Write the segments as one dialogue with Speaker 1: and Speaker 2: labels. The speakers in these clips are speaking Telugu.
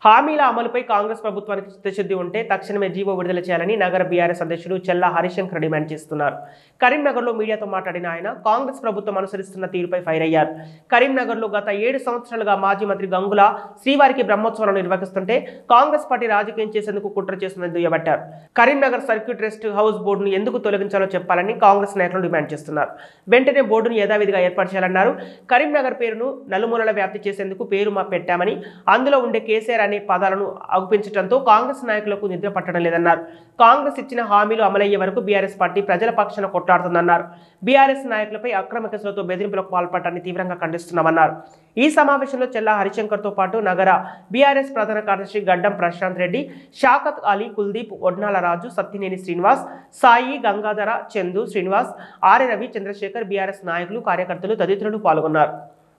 Speaker 1: హామీల అమలుపై కాంగ్రెస్ ప్రభుత్వానికి చిత్తశుద్ధి ఉంటే తక్షణమే జీవో విడుదల చేయాలని నగర బీఆర్ఎస్ అధ్యక్షుడు చెల్లా హరిశంకర్ డిమాండ్ చేస్తున్నారు కరీంనగర్లో మీడియాతో మాట్లాడిన ఆయన కాంగ్రెస్ ప్రభుత్వం అనుసరిస్తున్న తీరుపై ఫైర్ అయ్యారు కరీంనగర్లో గత ఏడు సంవత్సరాలుగా మాజీ మంత్రి గంగుల శ్రీవారికి బ్రహ్మోత్సవాలను నిర్వహిస్తుంటే కాంగ్రెస్ పార్టీ రాజకీయం చేసేందుకు కుట్ర చేస్తుందని దుయ్యబట్టారు కరీంనగర్ సర్క్యూట్ రెస్ట్ హౌస్ బోర్డును ఎందుకు తొలగించాలో చెప్పాలని కాంగ్రెస్ నాయకులు డిమాండ్ చేస్తున్నారు వెంటనే బోర్డును యథావిధిగా ఏర్పాటు చేయాలన్నారు కరీంనగర్ పేరును నలుమూలల వ్యాప్తి చేసేందుకు పేరు మా పెట్టామని అందులో ఉండే కేసీఆర్ అనే పదాలను అగుపించడంతో కాంగ్రెస్ నాయకులకు నిద్ర పట్టడం లేదన్నారు కాంగ్రెస్ ఇచ్చిన హామీలు అమలయ్యే వరకు బీఆర్ఎస్ పార్టీ ప్రజల పక్షాన కొట్లాడుతుందన్నారు బీఆర్ఎస్ నాయకులపై అక్రమ కేసులతో బెదిరింపులకు పాల్పడటాన్ని తీవ్రంగా ఖండిస్తున్నామన్నారు ఈ సమావేశంలో చెల్లా హరిశంకర్తో పాటు నగర బీఆర్ఎస్ ప్రధాన కార్యదర్శి గడ్డం ప్రశాంత్ రెడ్డి షాకత్ అలీ కుల్దీప్ ఒడ్నాల రాజు సత్యనేని శ్రీనివాస్ సాయి గంగాధర చందు శ్రీనివాస్ ఆర్య రవి చంద్రశేఖర్ బీఆర్ఎస్ నాయకులు కార్యకర్తలు తదితరులు పాల్గొన్నారు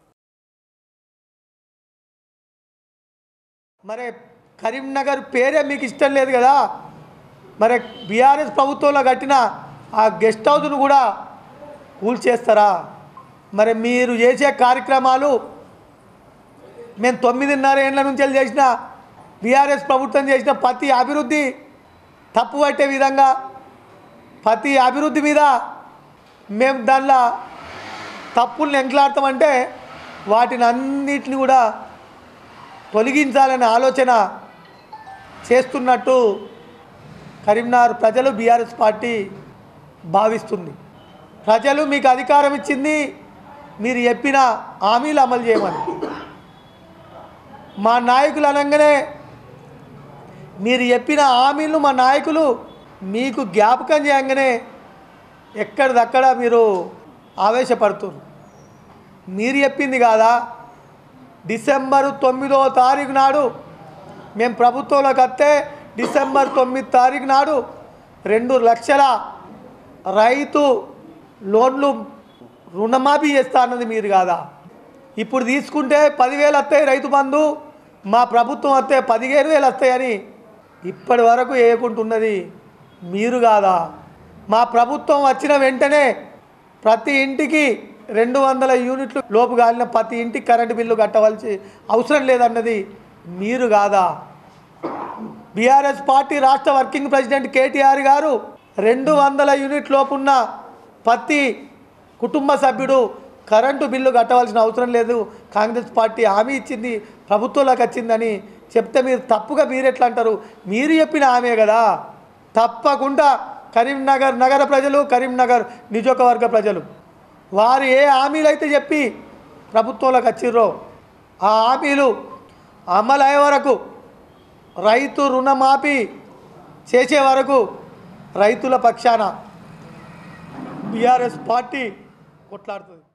Speaker 2: మరి కరీంనగర్ పేరే మీకు ఇష్టం లేదు కదా మరి బీఆర్ఎస్ ప్రభుత్వంలో కట్టిన ఆ గెస్ట్ హౌస్ను కూడా కూల్చేస్తారా మరి మీరు చేసే కార్యక్రమాలు మేము తొమ్మిదిన్నర ఏళ్ళ నుంచి చేసిన బీఆర్ఎస్ ప్రభుత్వం చేసిన ప్రతి అభివృద్ధి తప్పు పట్టే విధంగా ప్రతి అభివృద్ధి మీద మేము దానిలో తప్పుల్ని ఎంకలాడతామంటే వాటిని అన్నిటిని కూడా తొలగించాలనే ఆలోచన చేస్తున్నట్టు కరీంనగర్ ప్రజలు బీఆర్ఎస్ పార్టీ భావిస్తుంది ప్రజలు మీకు అధికారం ఇచ్చింది మీరు చెప్పిన హామీలు అమలు చేయమని మా నాయకులు అనగానే మీరు చెప్పిన హామీలు మా నాయకులు మీకు జ్ఞాపకం చేయగానే ఎక్కడిదక్కడ మీరు ఆవేశపడుతున్నారు మీరు చెప్పింది కాదా డిసెంబరు తొమ్మిదో తారీఖు నాడు మేము ప్రభుత్వంలోకి వస్తే డిసెంబర్ తొమ్మిది తారీఖు నాడు రెండు లక్షల రైతు లోన్లు రుణమాఫీ చేస్తా అన్నది మీరు కాదా ఇప్పుడు తీసుకుంటే పదివేలు వస్తాయి రైతు బంధు మా ప్రభుత్వం వస్తే పదిహేను వేలు వస్తాయని ఇప్పటి వరకు వేయకుంటున్నది మీరు కాదా మా ప్రభుత్వం వచ్చిన వెంటనే ప్రతి ఇంటికి రెండు వందల యూనిట్లు లోపు కాలిన ప్రతి ఇంటికి కరెంటు బిల్లు కట్టవలసి అవసరం లేదన్నది మీరు కాదా బీఆర్ఎస్ పార్టీ రాష్ట్ర వర్కింగ్ ప్రెసిడెంట్ కేటీఆర్ గారు రెండు వందల యూనిట్ లోపున్న ప్రతి కుటుంబ సభ్యుడు కరెంటు బిల్లు కట్టవలసిన అవసరం లేదు కాంగ్రెస్ పార్టీ హామీ ఇచ్చింది ప్రభుత్వంలోకి వచ్చిందని చెప్తే మీరు తప్పుగా మీరు ఎట్లా అంటారు మీరు చెప్పిన హామీ కదా తప్పకుండా కరీంనగర్ నగర ప్రజలు కరీంనగర్ నియోజకవర్గ ప్రజలు వారు ఏ హామీలు అయితే చెప్పి ప్రభుత్వంలోకి వచ్చిర్రో ఆ హామీలు అమలు అయ్యే వరకు రైతు రుణమాఫీ చేసే వరకు రైతుల పక్షాన బీఆర్ఎస్ పార్టీ కొట్లాడుతుంది